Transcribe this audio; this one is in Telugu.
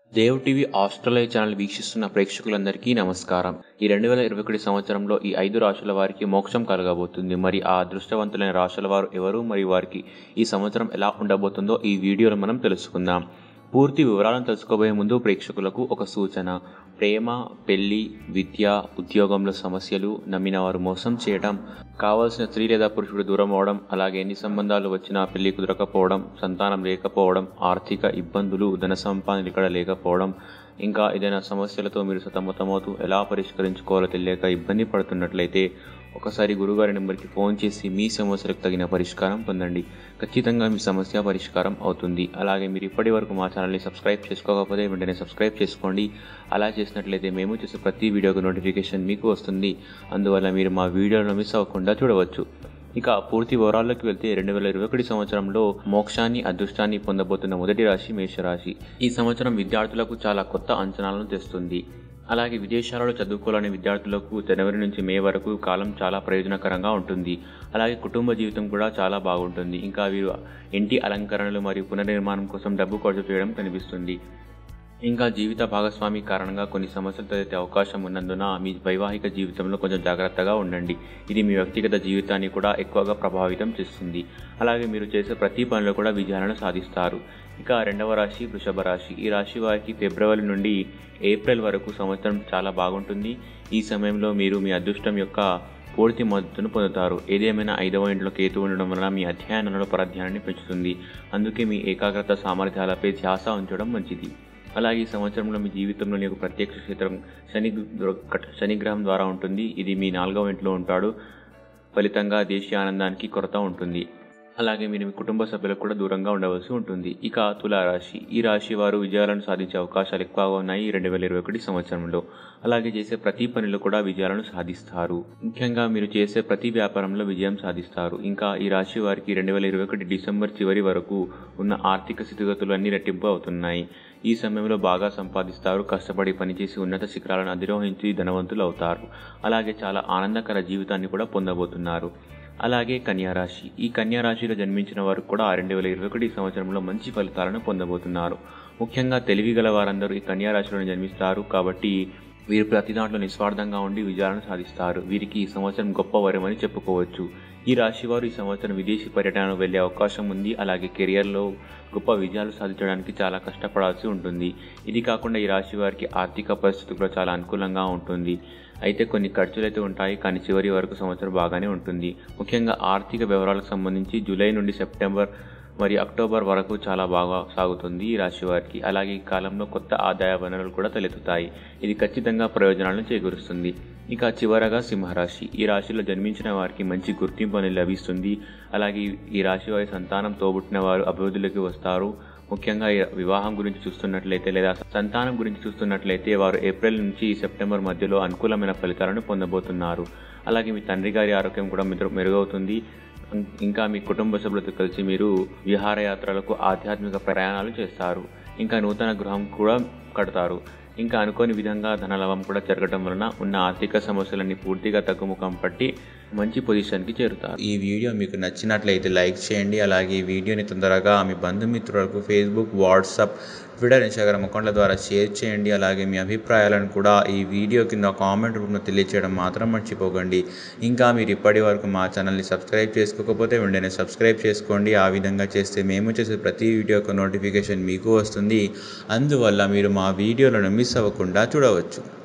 దేవ్ టీవీ ఆస్ట్రేలియా ఛానల్ వీక్షిస్తున్న ప్రేక్షకులందరికీ నమస్కారం ఈ రెండు వేల ఇరవై ఒకటి సంవత్సరంలో ఈ ఐదు రాశుల వారికి మోక్షం కలగబోతుంది మరి ఆ అదృష్టవంతులైన రాశుల వారు ఎవరు మరియు వారికి ఈ సంవత్సరం ఎలా ఉండబోతుందో ఈ వీడియోలో మనం తెలుసుకుందాం పూర్తి వివరాలను తెలుసుకోబోయే ముందు ప్రేక్షకులకు ఒక సూచన ప్రేమ పెళ్లి విద్య ఉద్యోగంలో సమస్యలు నమ్మిన వారు మోసం చేయడం కావలసిన స్త్రీ లేదా పురుషుడు దూరం అవడం అలాగే ఎన్ని సంబంధాలు వచ్చినా పెళ్లి కుదరకపోవడం సంతానం లేకపోవడం ఆర్థిక ఇబ్బందులు ధన సంపాదన ఇక్కడ లేకపోవడం ఇంకా ఏదైనా సమస్యలతో మీరు సతమతమవుతూ ఎలా పరిష్కరించుకోవాలో తెలియక ఇబ్బంది పడుతున్నట్లయితే ఒకసారి గురుగారి నెంబర్కి ఫోన్ చేసి మీ సమస్యలకు తగిన పరిష్కారం పొందండి ఖచ్చితంగా మీ సమస్య పరిష్కారం అవుతుంది అలాగే మీరు ఇప్పటి వరకు మా ఛానల్ని సబ్స్క్రైబ్ చేసుకోకపోతే వెంటనే సబ్స్క్రైబ్ చేసుకోండి అలా చేసినట్లయితే మేము చేసే ప్రతి వీడియోకి నోటిఫికేషన్ మీకు వస్తుంది అందువల్ల మీరు మా వీడియోలను మిస్ అవ్వకుండా చూడవచ్చు ఇక పూర్తి వివరాల్లోకి వెళ్తే రెండు వేల ఇరవై ఒకటి సంవత్సరంలో మోక్షాన్ని అదృష్టాన్ని పొందబోతున్న మొదటి రాశి మేషరాశి ఈ సంవత్సరం విద్యార్థులకు చాలా కొత్త అంచనాలను తెస్తుంది అలాగే విదేశాలలో చదువుకోవాలనే విద్యార్థులకు జనవరి నుంచి మే వరకు కాలం చాలా ప్రయోజనకరంగా ఉంటుంది అలాగే కుటుంబ జీవితం కూడా చాలా బాగుంటుంది ఇంకా వీరు ఇంటి అలంకరణలు మరియు పునర్నిర్మాణం కోసం డబ్బు ఖర్చు చేయడం కనిపిస్తుంది ఇంకా జీవిత భాగస్వామి కారణంగా కొన్ని సమస్యలు తలెత్తే అవకాశం ఉన్నందున మీ వైవాహిక జీవితంలో కొంచెం జాగ్రత్తగా ఉండండి ఇది మీ వ్యక్తిగత జీవితాన్ని కూడా ఎక్కువగా ప్రభావితం చేస్తుంది అలాగే మీరు చేసే ప్రతి పనిలో కూడా విజయాలను సాధిస్తారు ఇక రెండవ రాశి వృషభ రాశి ఈ రాశి వారికి ఫిబ్రవరి నుండి ఏప్రిల్ వరకు సంవత్సరం చాలా బాగుంటుంది ఈ సమయంలో మీరు మీ అదృష్టం యొక్క పూర్తి మద్దతును పొందుతారు ఏదేమైనా ఐదవ ఇంట్లో కేతు ఉండడం వలన మీ అధ్యయనంలో పరధ్యానాన్ని పెంచుతుంది అందుకే మీ ఏకాగ్రత సామర్థ్యాలపై ధ్యాస ఉంచడం మంచిది అలాగే ఈ సంవత్సరంలో మీ జీవితంలోని ఒక ప్రత్యక్ష క్షేత్రం శని శనిగ్రహం ద్వారా ఉంటుంది ఇది మీ నాలుగవ ఇంట్లో ఉంటాడు ఫలితంగా దేశీయ ఆనందానికి కొరత ఉంటుంది అలాగే మీరు మీ కుటుంబ సభ్యులకు కూడా దూరంగా ఉండవలసి ఉంటుంది ఇక తులారాశి ఈ రాశి వారు విజయాలను సాధించే అవకాశాలు ఎక్కువగా ఉన్నాయి రెండు వేల ఇరవై ఒకటి సంవత్సరంలో అలాగే చేసే ప్రతి పనిలో కూడా విజయాలను సాధిస్తారు ముఖ్యంగా మీరు చేసే ప్రతి వ్యాపారంలో విజయం సాధిస్తారు ఇంకా ఈ రాశి వారికి రెండు వేల ఇరవై ఒకటి డిసెంబర్ చివరి వరకు ఉన్న ఆర్థిక స్థితిగతులు అన్ని రెట్టింపు అవుతున్నాయి ఈ సమయంలో బాగా సంపాదిస్తారు కష్టపడి పనిచేసి ఉన్నత శిఖరాలను అధిరోహించి ధనవంతులు అవుతారు అలాగే చాలా ఆనందకర జీవితాన్ని కూడా పొందబోతున్నారు అలాగే కన్యారాశి ఈ కన్యారాశిలో జన్మించిన వారు కూడా రెండు వేల ఇరవై ఒకటి సంవత్సరంలో మంచి ఫలితాలను పొందబోతున్నారు ముఖ్యంగా తెలివి గల వారందరూ ఈ కన్యారాశిలో జన్మిస్తారు కాబట్టి వీరు ప్రతి దాంట్లో నిస్వార్థంగా ఉండి విజయాలను సాధిస్తారు వీరికి ఈ సంవత్సరం గొప్ప వరమని చెప్పుకోవచ్చు ఈ రాశి వారు ఈ సంవత్సరం విదేశీ పర్యటనకు వెళ్లే అవకాశం ఉంది అలాగే కెరియర్లో గొప్ప విజయాలు సాధించడానికి చాలా కష్టపడాల్సి ఉంటుంది ఇది కాకుండా ఈ రాశి వారికి ఆర్థిక పరిస్థితి కూడా చాలా అనుకూలంగా ఉంటుంది అయితే కొన్ని ఖర్చులు అయితే ఉంటాయి కానీ చివరి వరకు సంవత్సరం బాగానే ఉంటుంది ముఖ్యంగా ఆర్థిక వివరాలకు సంబంధించి జూలై నుండి సెప్టెంబర్ మరియు అక్టోబర్ వరకు చాలా బాగా సాగుతుంది ఈ రాశి వారికి అలాగే ఈ కాలంలో కొత్త ఆదాయ వనరులు కూడా తలెత్తుతాయి ఇది ఖచ్చితంగా ప్రయోజనాలను చేకూరుస్తుంది ఇక చివరగా సింహరాశి ఈ రాశిలో జన్మించిన వారికి మంచి గుర్తింపు అనేది లభిస్తుంది అలాగే ఈ రాశి వారి సంతానం తోబుట్టిన వారు అభివృద్ధిలోకి వస్తారు ముఖ్యంగా వివాహం గురించి చూస్తున్నట్లయితే లేదా సంతానం గురించి చూస్తున్నట్లయితే వారు ఏప్రిల్ నుంచి సెప్టెంబర్ మధ్యలో అనుకూలమైన ఫలితాలను పొందబోతున్నారు అలాగే మీ తండ్రి గారి ఆరోగ్యం కూడా మెరుగవుతుంది ఇంకా మీ కుటుంబ సభ్యులతో కలిసి మీరు విహారయాత్రలకు ఆధ్యాత్మిక ప్రయాణాలు చేస్తారు ఇంకా నూతన గృహం కూడా కడతారు ఇంకా అనుకోని విధంగా ధనలాభం కూడా జరగడం వలన ఉన్న ఆర్థిక సమస్యలన్నీ పూర్తిగా తగ్గుముఖం పట్టి మంచి పొజిషన్కి చేరుతారు ఈ వీడియో మీకు నచ్చినట్లయితే లైక్ చేయండి అలాగే ఈ వీడియోని తొందరగా మీ బంధుమిత్రులకు ఫేస్బుక్ వాట్సాప్ ట్విట్టర్ ఇన్స్టాగ్రామ్ అకౌంట్ల ద్వారా షేర్ చేయండి అలాగే మీ అభిప్రాయాలను కూడా ఈ వీడియో కింద కామెంట్ రూపంలో తెలియచేయడం మాత్రం మర్చిపోకండి ఇంకా మీరు ఇప్పటి వరకు మా ఛానల్ని సబ్స్క్రైబ్ చేసుకోకపోతే వెంటనే సబ్స్క్రైబ్ చేసుకోండి ఆ విధంగా చేస్తే మేము చేసే ప్రతి వీడియో యొక్క నోటిఫికేషన్ మీకు వస్తుంది అందువల్ల మీరు మా వీడియోలను మిస్ అవ్వకుండా చూడవచ్చు